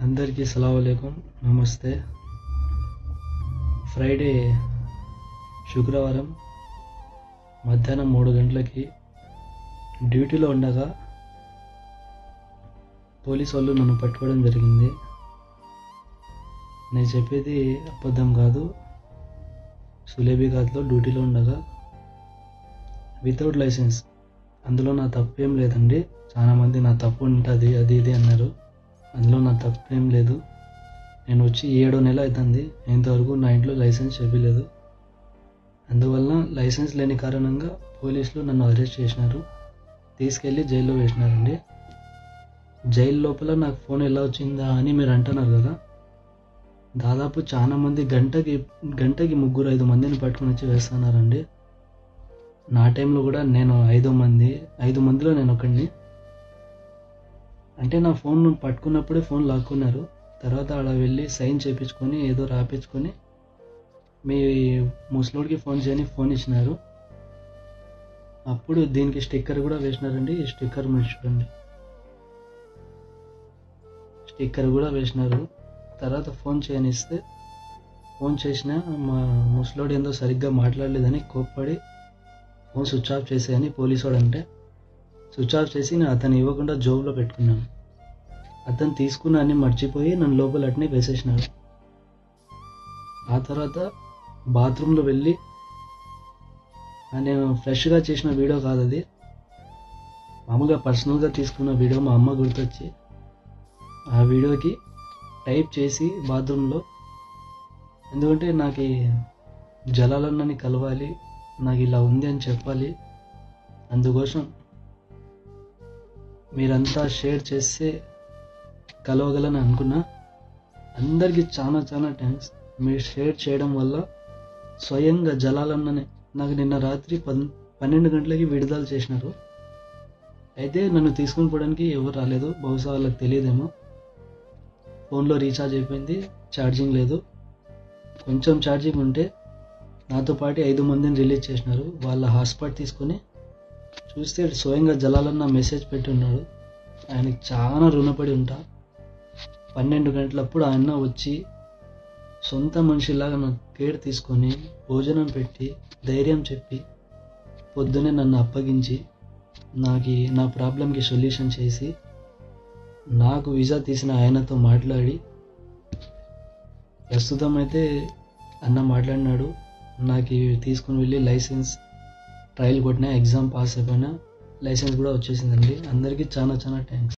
అందరికీ సలాంలేకం నమస్తే ఫ్రైడే శుక్రవారం మధ్యాహ్నం మూడు గంటలకి డ్యూటీలో ఉండగా పోలీసు వాళ్ళు నన్ను పట్టుకోవడం జరిగింది నేను చెప్పేది అబద్ధం కాదు సులేబిఘాత్లో డ్యూటీలో ఉండగా వితౌట్ లైసెన్స్ అందులో నా తప్పేం లేదండి చాలామంది నా తప్పు ఉంటుంది అది ఇది అన్నారు అందులో నా తప్పేం లేదు నేను వచ్చి ఏడో నెల అవుతుంది ఇంతవరకు నా ఇంట్లో లైసెన్స్ చెప్పలేదు అందువల్ల లైసెన్స్ లేని కారణంగా పోలీసులు నన్ను అరెస్ట్ చేసినారు తీసుకెళ్ళి జైల్లో వేసినారండి జైలు లోపల నాకు ఫోన్ ఎలా వచ్చిందా అని మీరు అంటున్నారు కదా దాదాపు చాలా మంది గంటకి గంటకి ముగ్గురు ఐదు మందిని పట్టుకొని వచ్చి వేస్తున్నారండి నా టైంలో కూడా నేను ఐదు మంది ఐదు మందిలో నేను ఒకడిని అంటే నా ఫోన్ పట్టుకున్నప్పుడే ఫోన్ లాక్కున్నారు తర్వాత అలా వెళ్ళి సైన్ చేయించుకొని ఏదో రాపించుకొని మీ ముసలోడికి ఫోన్ చేయని ఫోన్ ఇచ్చినారు అప్పుడు దీనికి స్టిక్కర్ కూడా వేసినారండి ఈ స్టిక్కర్ మీరు చూడండి స్టిక్కర్ కూడా వేసినారు తర్వాత ఫోన్ చేయనిస్తే ఫోన్ చేసిన మా ముసలోడు ఏందో సరిగ్గా మాట్లాడలేదని కోప్పడి ఫోన్ స్విచ్ ఆఫ్ చేసేయని పోలీసు వాడు అంటే స్విచ్ ఆఫ్ చేసి నేను అతను ఇవ్వకుండా జోబులో పెట్టుకున్నాను అతను తీసుకున్న అన్ని మర్చిపోయి నన్ను లోపల అట్నే వేసేసినాడు ఆ తర్వాత బాత్రూంలో వెళ్ళి ఆ నేను ఫ్రెష్గా చేసిన వీడియో కాదు అది మామూలుగా పర్సనల్గా తీసుకున్న వీడియో మా అమ్మ గుర్తొచ్చి ఆ వీడియోకి టైప్ చేసి బాత్రూంలో ఎందుకంటే నాకు ఈ జలాలన్నని కలవాలి నాకు ఇలా ఉంది అని చెప్పాలి అందుకోసం మీరంతా షేర్ చేస్తే కలవగలని అనుకున్నా అందరికీ చాలా చాలా థ్యాంక్స్ మీరు షేర్ చేయడం వల్ల స్వయంగా జలాలన్ననే నాకు నిన్న రాత్రి పన్ పన్నెండు గంటలకి విడుదల చేసినారు అయితే నన్ను తీసుకుని పోవడానికి ఎవరు రాలేదు బహుశా వాళ్ళకి తెలియదేమో ఫోన్లో రీఛార్జ్ అయిపోయింది ఛార్జింగ్ లేదు కొంచెం ఛార్జింగ్ ఉంటే నాతో పాటు ఐదు మందిని రిలీజ్ చేసినారు వాళ్ళ హాట్స్పాట్ తీసుకొని చూస్తే స్వయంగా జలాలన్న మెసేజ్ పెట్టి ఉన్నాడు ఆయనకి చాలా రుణపడి ఉంటా పన్నెండు గంటలప్పుడు ఆయన వచ్చి సొంత మనిషిలాగా నాకు కేర్ తీసుకొని భోజనం పెట్టి ధైర్యం చెప్పి పొద్దునే నన్ను అప్పగించి నాకు నా ప్రాబ్లంకి సొల్యూషన్ చేసి నాకు వీసా తీసిన ఆయనతో మాట్లాడి ప్రస్తుతం అయితే అన్న మాట్లాడినాడు నాకు తీసుకుని వెళ్ళి లైసెన్స్ ట్రయల్ కొట్టిన ఎగ్జామ్ పాస్ అయిపోయినా లైసెన్స్ కూడా వచ్చేసిందండి అందరికీ చాలా చాలా థ్యాంక్స్